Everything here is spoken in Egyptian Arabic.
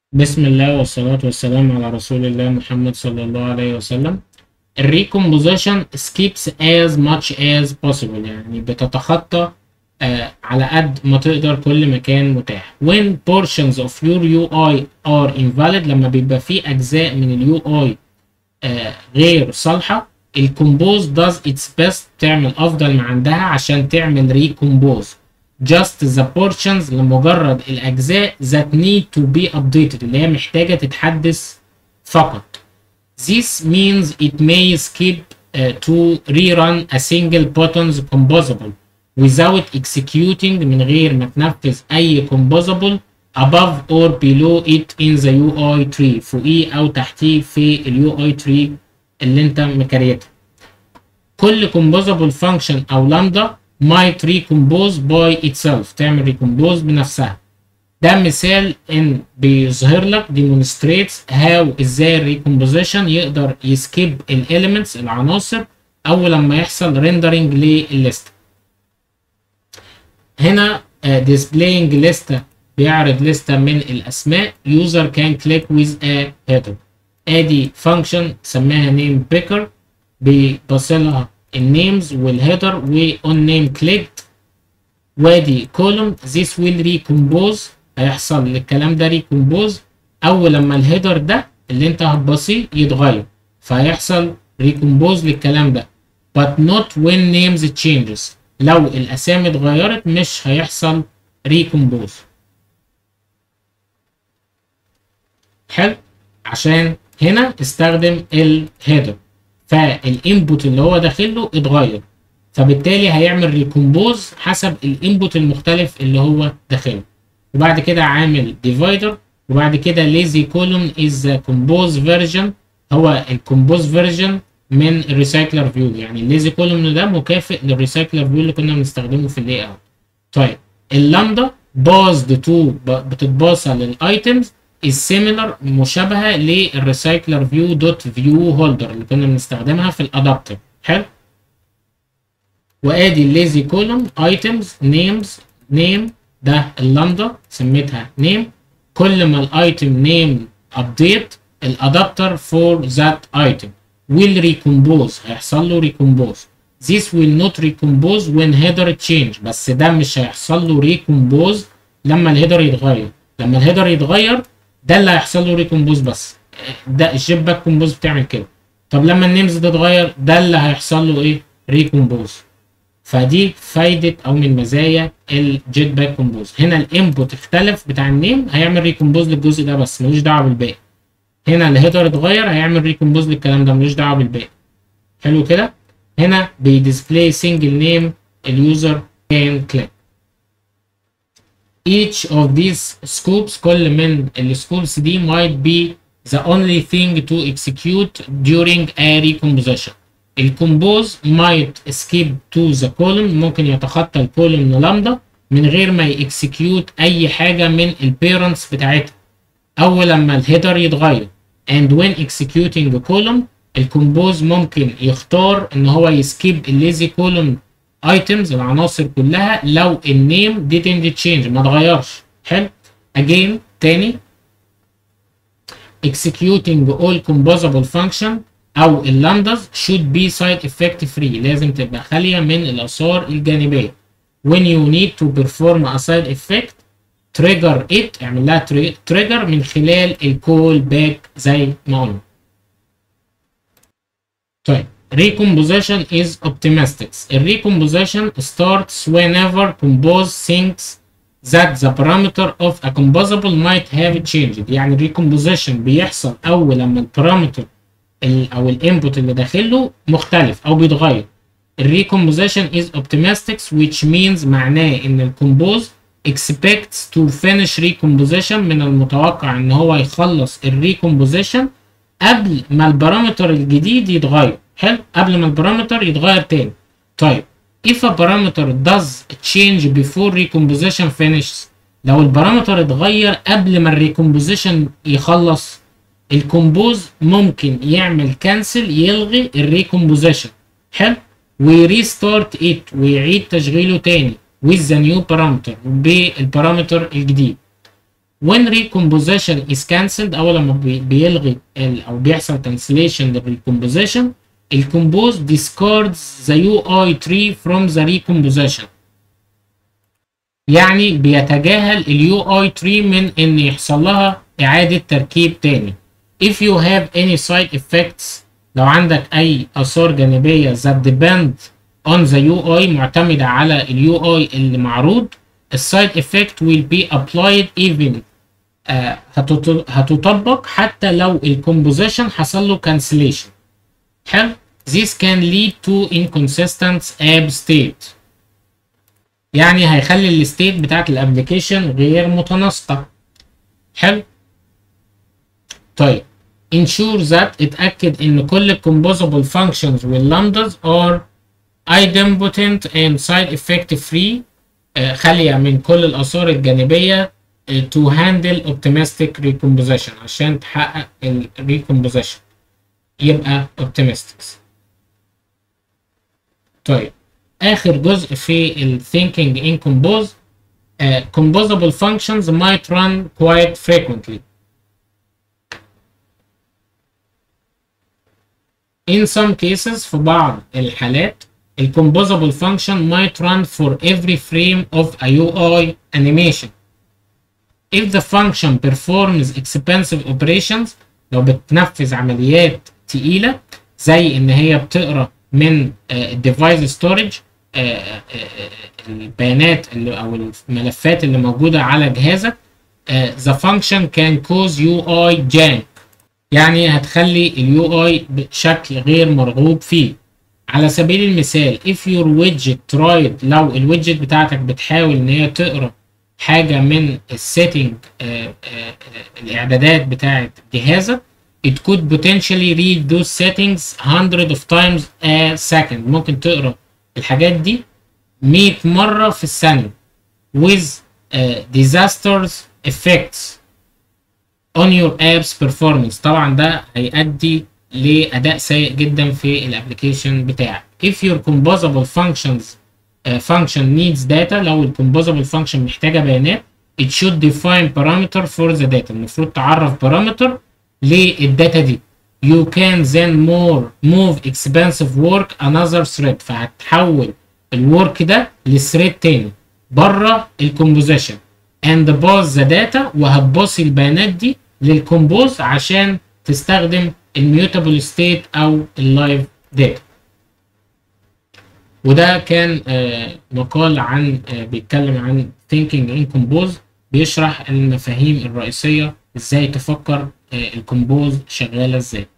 بسم الله والصلاة والسلام على رسول الله محمد صلى الله عليه وسلم الريكومبوزيشن skips as much as possible يعني بتتخطى آه على قد ما تقدر كل مكان متاح when portions of your UI are invalid لما بيبقى في أجزاء من اليو اي آه غير صالحة الكومبوز does its best تعمل أفضل ما عندها عشان تعمل ريكومبوز just the portions لمجرد الأجزاء that need to be updated اللي هي محتاجة تتحدث فقط This means it may skip uh, to rerun a single button's composable without executing من غير ما تنفذ أي composable above or below it in the UI tree فوقيه أو تحتيه في ال UI tree اللي أنت مكريتها. كل composable function أو لامدا might recompose by itself تعمل recompose بنفسها. ده مثال ان بيظهر لك demonstrates how ازاي الريكومبوزيشن يقدر يسكيب الاليمنتس العناصر اول لما يحصل rendering للليست هنا uh, displaying لستة بيعرض لستة من الاسماء user can click with a header ادي function سماها name picker بيبصلها النيمز والهيدر و on name clicked وادي column this will recompose هيحصل الكلام ده ريكومبوز اول لما الهيدر ده اللي انت هتبصيه يتغير فهيحصل ريكومبوز للكلام ده but not when names changes لو الاسامي اتغيرت مش هيحصل ريكومبوز حلو عشان هنا استخدم الهيدر فالانبوت اللي هو داخله اتغير فبالتالي هيعمل ريكومبوز حسب الانبوت المختلف اللي هو داخله وبعد كده عامل ديفايدر وبعد كده ليزي كولوم از كومبوز فيرجن هو الكومبوز فيرجن من الريسايكلر فيو يعني الليزي كولوم ده مكافئ للريسايكلر فيو اللي كنا بنستخدمه في اللاي اوت طيب اللامدا بازد تو بتتباصى للايتمز السيميلر مشابهه للريسايكلر فيو دوت فيو هولدر اللي كنا بنستخدمها في الادابتر حلو وادي الليزي كولوم ايتمز نيمز نيم ده اللامدا سميتها نيم كل ما الايتم نيم ابديت الادابتر فور ذات ايتم will recompose هيحصل له recompose this will not recompose when header change بس ده مش هيحصل له recompose لما الهيدر يتغير لما الهيدر يتغير ده اللي هيحصل له recompose بس ده الجيب باك كومبوز بتعمل كده طب لما النيمز ده اتغير ده اللي هيحصل له ايه recompose فدي فايدة أو من مزايا الجيت باك كومبوز هنا الانبوت اختلف بتاع النيم هيعمل ريكومبوز للجزء ده بس ملوش دعوة بالباقي هنا الهيدر اتغير هيعمل ريكومبوز للكلام ده ملوش دعوة بالباقي حلو كده هنا بيديسبلاي سنجل نيم اليوزر كان كليك each of these scopes كل من السكوبس دي might be the only thing to execute during a recomposition الكومبوز might skip to the column ممكن يتخطى الكولوم لامدا من غير ما يكسكيوت اي حاجه من البيرنتس بتاعتها اول لما الهيدر يتغير and when executing a column الكومبوز ممكن يختار ان هو يسكيب الليزي كولوم ايتمز العناصر كلها لو النيم didn't change ما اتغيرش حلو again تاني executing all composable function او اللامداز should be side effect free لازم تبقى خاليه من الاثار الجانبيه when you need to perform a side effect trigger it اعمل لها trigger من خلال الكول باك زي ما قلنا طيب recomposition is optimistics الريكomposition starts whenever compose thinks that the parameter of a composable might have changed يعني الريكomposition بيحصل اول لما البارامتر او الانبوت اللي داخله مختلف او بيتغير الريكومبوزيشن از optimistics which means معناه ان الكومبوز expects to finish recomposition من المتوقع ان هو يخلص الريكومبوزيشن قبل ما البارامتر الجديد يتغير حلو قبل ما البارامتر يتغير تاني طيب if a parameter does change before recomposition finishes لو البارامتر اتغير قبل ما الريكومبوزيشن يخلص الكومبوز ممكن يعمل كانسل يلغي الريكومبوزيشن حلو ويريستارت ات ويعيد تشغيله تاني with the new parameter بالبارامتر الجديد when recomposition is cancelled اول لما بي- بيلغي ال- او بيحصل cancellation للrecomposition الcompose discards the UI tree from the recomposition يعني بيتجاهل اليو اي tree من ان يحصل لها اعادة تركيب تاني if you have any side effects لو عندك اي اثار جانبية that depend on the UI معتمدة على اليو اي اللي معروض السايد افكت will be applied even آه هتط- هتطبق حتى لو الكومبوزيشن حصل له cancellation حلو this can lead to inconsistent app state يعني هيخلي الستيت بتاعت الابلكيشن غير متناسقة حلو طيب ensure that اتأكد ان كل composable functions واللامداز are idempotent and side effect free آه، خالية من كل الآثار الجانبية آه، to handle optimistic recomposition عشان تحقق ال recomposition يبقى optimistics طيب آخر جزء في ال thinking in compose آه، composable functions might run quite frequently In some cases في بعض الحالات ال composable function might run for every frame of a UI animation. If the function performs expensive operations لو بتنفذ عمليات تقيلة زي إن هي بتقرأ من الديفايس ستورج البيانات اللي أو الملفات اللي موجودة على جهازك آه، the function can cause UI jank يعني هتخلي اليو اي بشكل غير مرغوب فيه على سبيل المثال if your widget tried لو الويدجت بتاعتك بتحاول ان هي تقرا حاجه من السيتنج الاعدادات بتاعت جهازك it could potentially read those settings hundred of times a second ممكن تقرا الحاجات دي 100 مره في الثانيه with uh, disasters effects on your apps performance طبعا ده هيؤدي لاداء سيء جدا في الابلكيشن بتاعك if your composable functions uh, function needs data لو ال composable function محتاجه بيانات it should define parameter for the data المفروض تعرف parameter للداتا دي you can then more move expensive work another thread فهتحول الورك ده لثريد تاني بره الكومبوزيشن and باص ذا داتا وهتباصي البيانات دي للكومبوز عشان تستخدم الميوتابل ستيت او اللايف داتا وده كان آه مقال عن آه بيتكلم عن thinking in compose بيشرح المفاهيم الرئيسية ازاي تفكر آه الكومبوز شغالة ازاي